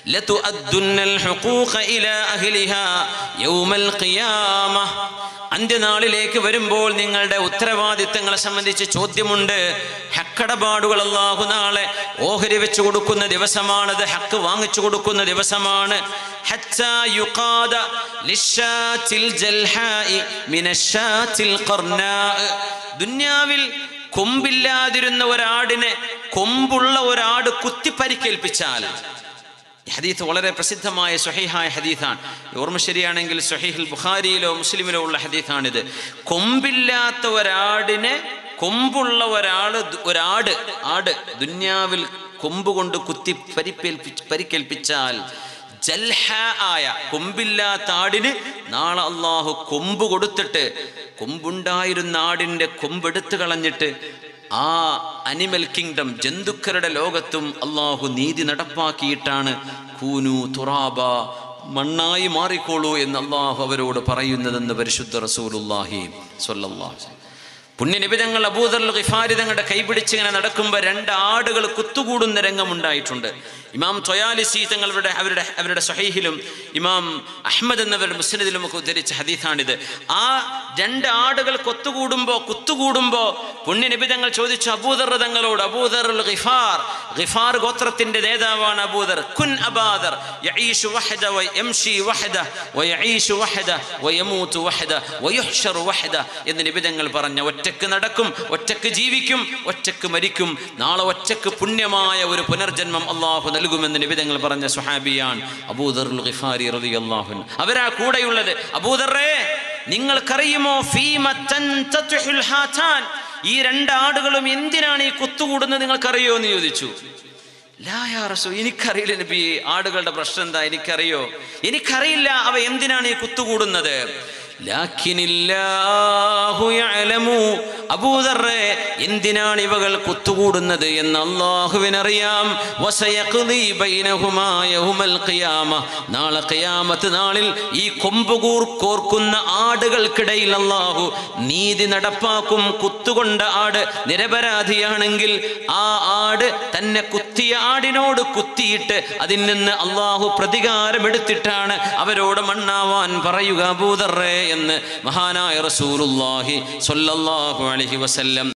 ലതുഅദ്ദുന്നൽ ഹുഖൂഖ ഇലാ അഹ്ലിഹാ യൗമൽ ഖിയാമ അന്ത്യനാളിലേക്ക് വരുമ്പോൾ നിങ്ങളുടെ ഉത്തരവാദിത്തങ്ങളെ സംബന്ധിച്ച് ചോദ്യമുണ്ട് ഹക്കടപാടുകൾ അല്ലാഹു നാളെ ഓഹരി വെച്ചു കൊടുക്കുന്ന ദിവസമാണത് ഹക്ക് വാങ്ങിച്ചു കൊടുക്കുന്ന ദിവസമാണ് ഹത്താ യുഖാദ ലിശ്ശാത്തിൽ ജൽഹാഇ മിനശ്ശാത്തിൽ ഖർനാ ദുന്യാവിൽ കൊമ്പില്ലാതിരുന്ന ഒരാടിനെ കൊമ്പുള്ള ഒരാട് കുത്തി പരിക്കേൽപ്പിച്ചാൽ ഈ ഹദീത്ത് വളരെ പ്രസിദ്ധമായ സ്വഹീഹായ ഹദീത്താണ് ഓർമ്മ ശരിയാണെങ്കിൽ സ്വഹീഹുൽ ബുഖാരിയിലോ മുസ്ലിമിലോ ഉള്ള ഹദീത്താണിത് കൊമ്പില്ലാത്ത ഒരാടിനെ കൊമ്പുള്ള ഒരാള് ദു- ഒരാട് ആട് ദുന്യാവിൽ കൊമ്പ് കൊണ്ട് കുത്തി പരിക്കേൽപ്പി പരിക്കേൽപ്പിച്ചാൽ ജൽഹ ആയ കൊമ്പില്ലാത്ത ആടിന് നാളെ അള്ളാഹു കൊമ്പ് കൊടുത്തിട്ട് കൊമ്പുണ്ടായിരുന്ന ആടിൻ്റെ കൊമ്പെടുത്ത് കളഞ്ഞിട്ട് ആ അനിമൽ കിങ്ഡം ജന്തുക്കളുടെ ലോകത്തും അള്ളാഹു നീതി നടപ്പാക്കിയിട്ടാണ് കൂനു തുറാബ മണ്ണായി മാറിക്കോളൂ എന്ന് അള്ളാഹു അവരോട് പറയുന്നതെന്ന് പരിശുദ്ധ റസൂലുല്ലാഹി സ്വല്ലല്ലാഹു പുണ്യനിബിതങ്ങൾ അബൂദർ ഖിഫാരി തങ്ങളുടെ കൈപിടിച്ച് ഇങ്ങനെ നടക്കുമ്പോൾ രണ്ട് ആടുകൾ കുത്തുകൂടുന്ന രംഗമുണ്ടായിട്ടുണ്ട് ഇമാം തൊയാലിസി തങ്ങളുടെ അവരുടെ അവരുടെ സഹീഹിലും ഇമാം അഹമ്മദ് എന്നവരുടെ മുസ്ലിദിലും ഒക്കെ ഉദ്ധരിച്ച ഹദീസാണിത് ആ രണ്ട് ആടുകൾ കൊത്തുകൂടുമ്പോൾ കുത്തുകൂടുമ്പോൾ പുണ്യനിബിതങ്ങൾ ചോദിച്ചു അബൂദർ തങ്ങളോട് അബൂദർ ഖിഫാർ ഖിഫാർ ഗോത്രത്തിന്റെ നേതാവാണ് അബൂദർ കുൻ അബാദർ യഈഷു വഹദ വയംശി വഹദ വയഈഷു വഹദ വയമൂതു വഹദ വയുഹ്ശറു വഹദ എന്ന് നിബിതങ്ങൾ പറഞ്ഞ ഒറ്റക്ക് നടക്കും ഒറ്റക്ക് ജീവിക്കും ഒറ്റക്ക് മരിക്കും നാളെ ഒറ്റക്ക് പുണ്യമായ ഒരു പുനർജന്മം അള്ളാഹു നൽകുമെന്ന് നിബിതങ്ങൾ പറഞ്ഞ സുഹാബിയാൻ അബൂദർ ഖിഫാരി റളിയല്ലാഹു അൻഹു അവരാ കൂടെയുള്ളത് അബൂദറേ നിങ്ങൾക്കറിയുമോ ഫീമ തൻതത്ഹുൽ ഹാതാൻ ഈ രണ്ട് ആടുകളും എന്തിനാണ് ഈ കുത്തുകൂടുന്നത് നിങ്ങൾക്കറിയോ എന്ന് ചോദിച്ചു ലാ യാ റസൂ എനിക്കറിയില്ല നബി ആടുകളുടെ പ്രശ്നം എന്താ എനിക്കറിയോ എനിക്കറിയില്ല അവ എന്തിനാണ് ഈ കുത്തുകൂടുന്നത് ലാക്കിനില്ലാഹു യഅലമു അബൂദർറെ എന്തിനാണ് ഇവകൾ കുത്തുകൂടുന്നത് എന്ന് അള്ളാഹുവിനറിയാം വസയഖ്ദി ബൈനഹുമാ യൗമൽ ഖിയാമ നാളെ ഖിയാമത്ത് നാളിൽ ഈ കൊമ്പുകൂർ കോർക്കുന്ന ആടുകൾക്കിടയിൽ അള്ളാഹു നീതി നടപ്പാക്കും കുത്തുകൊണ്ട ആട് നിരപരാധിയാണെങ്കിൽ ആ ആട് തന്നെ കുത്തിയ ആടിനോട് കുത്തിയിട്ട് അതിൽ നിന്ന് അള്ളാഹു പ്രതികാരമെടുത്തിട്ടാണ് അവരോട് മണ്ണാവാൻ പറയുക അബൂദർറെ എന്ന് മഹാനായ റസൂലുള്ളാഹി സ്വല്ലല്ലാഹു അലൈഹി വസല്ലം